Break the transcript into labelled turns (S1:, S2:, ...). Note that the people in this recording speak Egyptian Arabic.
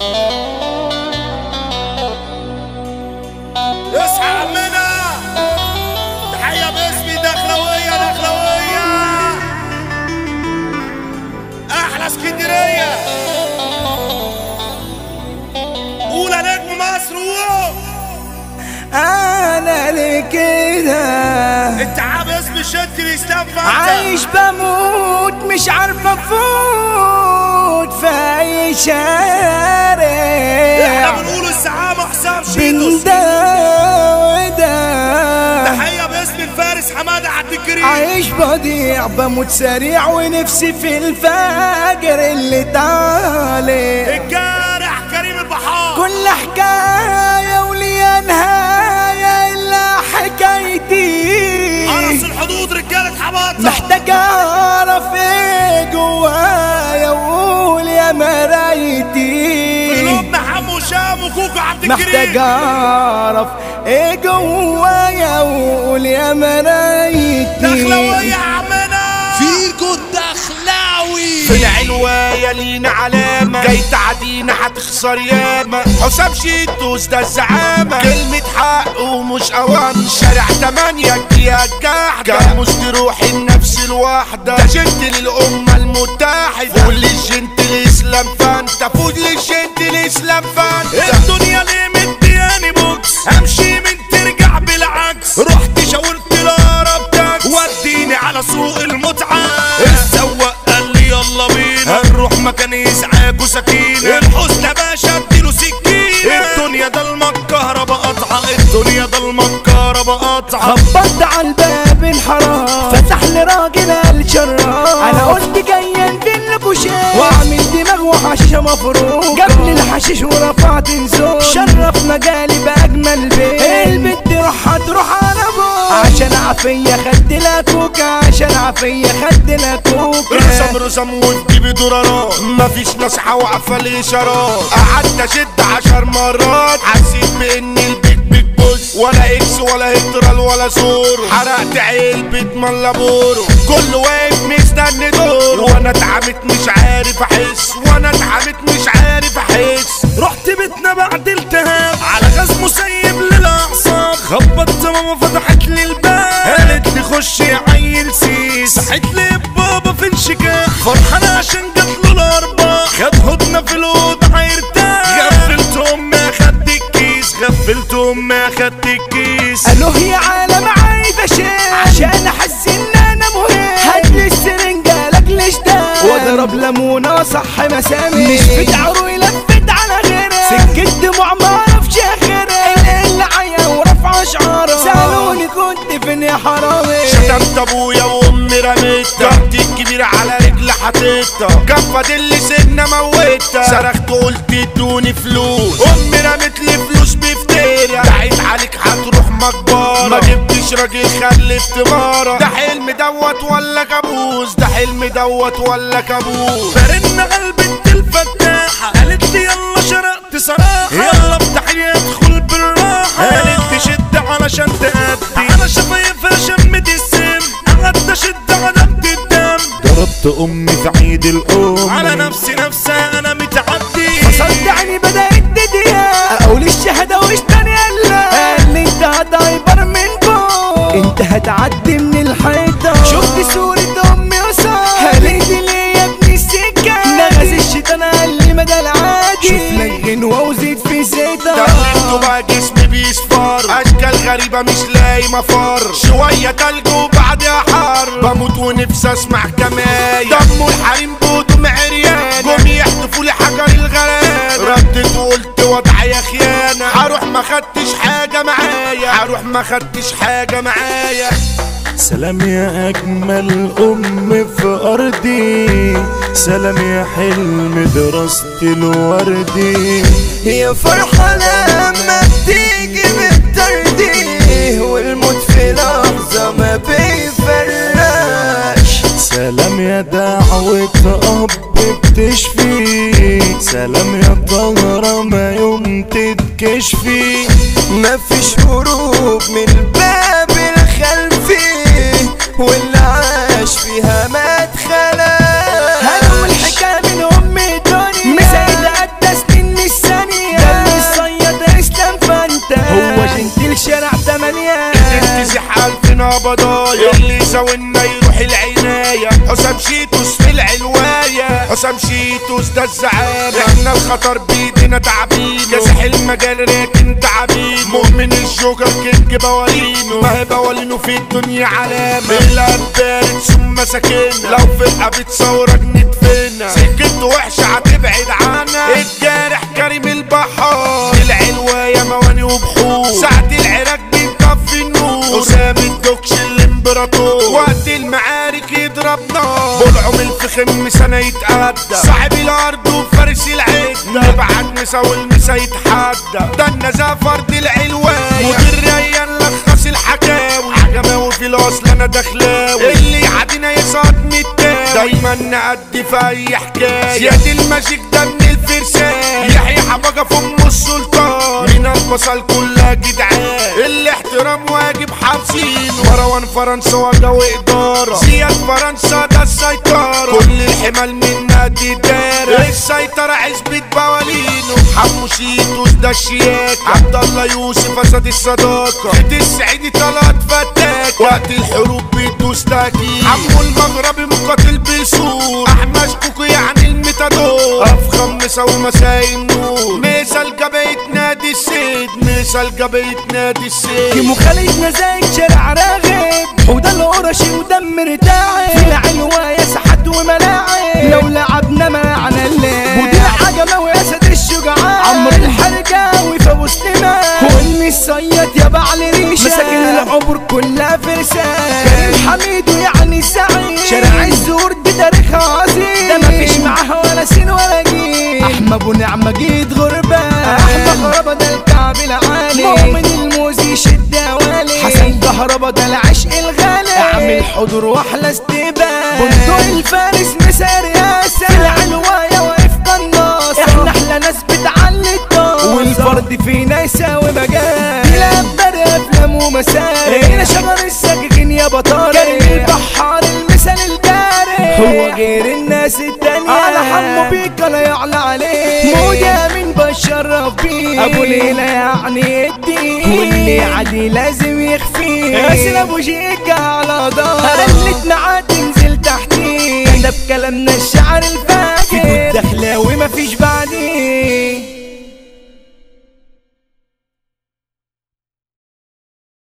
S1: اصحى عمنا تحية باسمي دخلوية دخلوية احلى اسكندرية اولى نجم مصر ووو.
S2: انا لكده
S1: انت عاب اسم شد الاسلام فانت
S2: عايش بموت مش عارف افوت في اي
S1: احنا
S2: شارع
S1: بنقول الزعامة حسام
S2: بين
S1: شيتوس
S2: ده وده
S1: تحية باسم الفارس حمادة عبد الكريم
S2: عايش بضيع بموت سريع ونفسي في الفجر اللي طالع
S1: الجارح كريم البحار
S2: كل حكاية وليها نهاية إلا حكايتي
S1: قرص الحدود رجالة حباطة
S2: محتاج أعرف إيه جوايا وأقول يا مرايتي
S1: قلوبنا حمو شام وكوكو عبد
S2: محتاج
S1: الكريم
S2: أعرف إيه جوايا وأقول يا
S1: دخلوية
S2: مرايتي
S1: يا عمنا
S3: فيكو الدخلاوي
S1: في العلواية لينا علامة جاي تعدينا هتخسر ياما حسام شيتوس ده الزعامة كلمة حق ومش أوان شارع تمانية يا الجحجة مش تروح النفس الواحدة ده جنت للأمة المتحدة فوق للجنت الإسلام فانت فوق للجنت الإسلام فانت الدنيا ليه مدياني بوكس أمشي من ترجع بالعكس رحت شاورت الأقرب تاكس وديني على سوق المتعة السواق قال لي يلا بينا هنروح مكان يسعاك وسكينة الحزن يا باشا اديله سكينة الدنيا ضلمة الكهرباء قطعة الدنيا ضلمة الكهرباء قطعة
S2: خبطت على الباب الحرام فتح لي راجل قال شراب انا قلت جاي انزل لكوا شيء واعمل دماغ وحشيشه مفروض جاب لي الحشيش ورفعت نزول شرف مجالي باجمل بيت البنت روح هتروح على ابوك عشان عافيه خدت لها كوكا عشان عافيه خدت لها كوكا
S1: رسم رسم وتجيبي دولارات مفيش نصحة واقفة الإشارات قعدت أشد عشر مرات حسيت بإن البيت بتبص ولا إكس ولا هترال ولا سورو حرقت علبة ملابورو كل واقف مستني دوره وأنا اتعمت مش عارف أحس وأنا اتعمت مش عارف أحس رحت بيتنا بعد التهاب على غاز مسيب للأعصاب خبطت ماما فتحت لي الباب قالت لي خش يا عيل سيس صحيت لي بابا في انشكاح فرحان عشان جات له الارباح خد هدنه في الاوضه هيرتاح غفلت امي اخدت الكيس غفلت امي اخدت الكيس
S2: قالوا يا عالم عايزة شيء عشان احس ان انا مهم هاتلي السرنجة لاجل اشتاق واضرب ليمونة صح مسامي مش بتعروا لفت على غيرها سكت دموع ما اعرفش اخرها اللي عيا ورفع شعارها سألوني كنت فين يا حرامي
S1: شتمت ابويا وامي رميتها جبت الكبير على رجل حطيتها كان فاضل لي سنه موتها صرخت قلت ادوني فلوس امي رمت لي فلوس بفتيرة دعيت عليك هتروح مقبرة ما جبتش راجل خلفت مرة ده حلم دوت ولا كابوس ده حلم دوت ولا كابوس فرن قلبي الفتاحة قالت لي يلا شرقت صراحة يلا بتحية ادخل بالراحة قالت لي شد علشان تأدي على شفايفها شمت السم قعدت اشد عدمت الدم ضربت امي في عيد الام على نفسي نفسها انا متعدي
S2: صدقني بدأت تضيق اقول الشهادة واشتري الله قال لي انت هتعبر من فوق انت هتعدي من الحيطة شفت صورة امي وصار قالت لي يا ابني السكة نغز الشيطان قال لي مدى العادي شوف لك غنوة وزيد في زيتها
S1: دللته بقى جسمي بيصفر اشكال غريبة مش لاقي مفر شوية تلج وبعدها حر بموت ونفسي اسمع كماية دم الحريم بودم عريان جم يحدفوا لي حجر الغلان ردت وقلت وضعي خيانة هروح ما خدتش حاجة معايا هروح ما خدتش حاجة معايا
S4: سلام يا أجمل أم في أرضي سلام يا حلم دراستي الوردي
S2: يا فرحة لما بتيجي بالتردي والموت في لحظة ما بيفرقش
S4: سلام يا دعوة أب بتشفي سلام يا طهرة ما يوم تتكشفي
S2: مفيش هروب من الباب الخلفي واللي عاش فيها ما اتخلق هلو الحكاية من أم الدنيا مسيدة قد سنين
S1: قبضايا اللي يساوينا يروح العناية حسام شيتوس في العلواية حسام شيتوس ده الزعامة احنا الخطر بيدينا تعبين كاسح المجال راكن تعبين مؤمن الجوكر كينج بوالينو ما هي بوالينو في الدنيا علامة القلب بارد ثم ساكنة لو فرقة بتصورك ندفنها سكته وحشة هتبعد عنها الجارح كريم البحار العلواية مواني وبحور ساعة العراق بيطفي النور أسامة الدوكش الامبراطور وقت المعارك يضرب نار بلعم الفخم سنة يتأدى صاحب الأرض وفارس العدة نبعت مسا والمسا يتحدى ده النزا فرد العلواية مدير ريان لخص الحكاوي عجماوي في الأصل أنا دخلاوي اللي يعدينا يسقط متاوي دايما نأدي في أي حكاية زياد الماجيك ده من الفرسان يحيى حبقة في أم السلطان من البصل كلها جدعان الاحترام واجب حافظين مروان فرنسا وجا وإدارة زياد فرنسا ده السيطرة كل الحمال من نادي دارة السيطرة عزبة بوالينو حمو شيتوس ده الشياك عبد الله يوسف أسد الصداقة خد السعيدي طلعت فتاك وقت الحروب بيدوس تاكيد عمو المغربي مقاتل بيسور أحمد كوكو يعني الميتادور أفخم مسا ومساء النور مثال جبهة نادي السيد مثال جبهة نادي السيد
S2: كيمو خالد نزايك شارع راغب وده القرشي ودم رتاعي في العلوة يا سحات وملاعب لو لعبنا معنا الليل مدير عجمة واسد الشجعان عمرو الحرجاوي فابوس لما والمي الصياد يا بعل ريشة مساكن العبر كلها فرسان كريم حميد ويعني سعيد شارع الزور دي تاريخها عظيم ده مفيش معاه ولا سين ولا جيل احمى ابو نعمة جيت غربان احمى خرابة ده الكعب العالي مؤمن الموزي شد والي حسن كهربا ده العشق الغالي اعمل حضور واحلى استقبال بندق الفارس مسار ياسر في العلواية واقف قناص احنا احلى ناس بتعلي الطاس والفرد فينا يساوي مجال بلا برق افلام ومساري هنا شجر الساكن يا بطاري كريم البحار المثال الباري هو غير الناس التانية على حمو بيك لا يعلى عليه موجة من بشرف بيه ابو ليلى يعني الدين واللي عادي لازم يخفيه ياسر ابو شيكة على دار قلت معاه تنزل تحتيه ده بكلامنا الشعر الفاكر الدخلاوي مفيش بعديه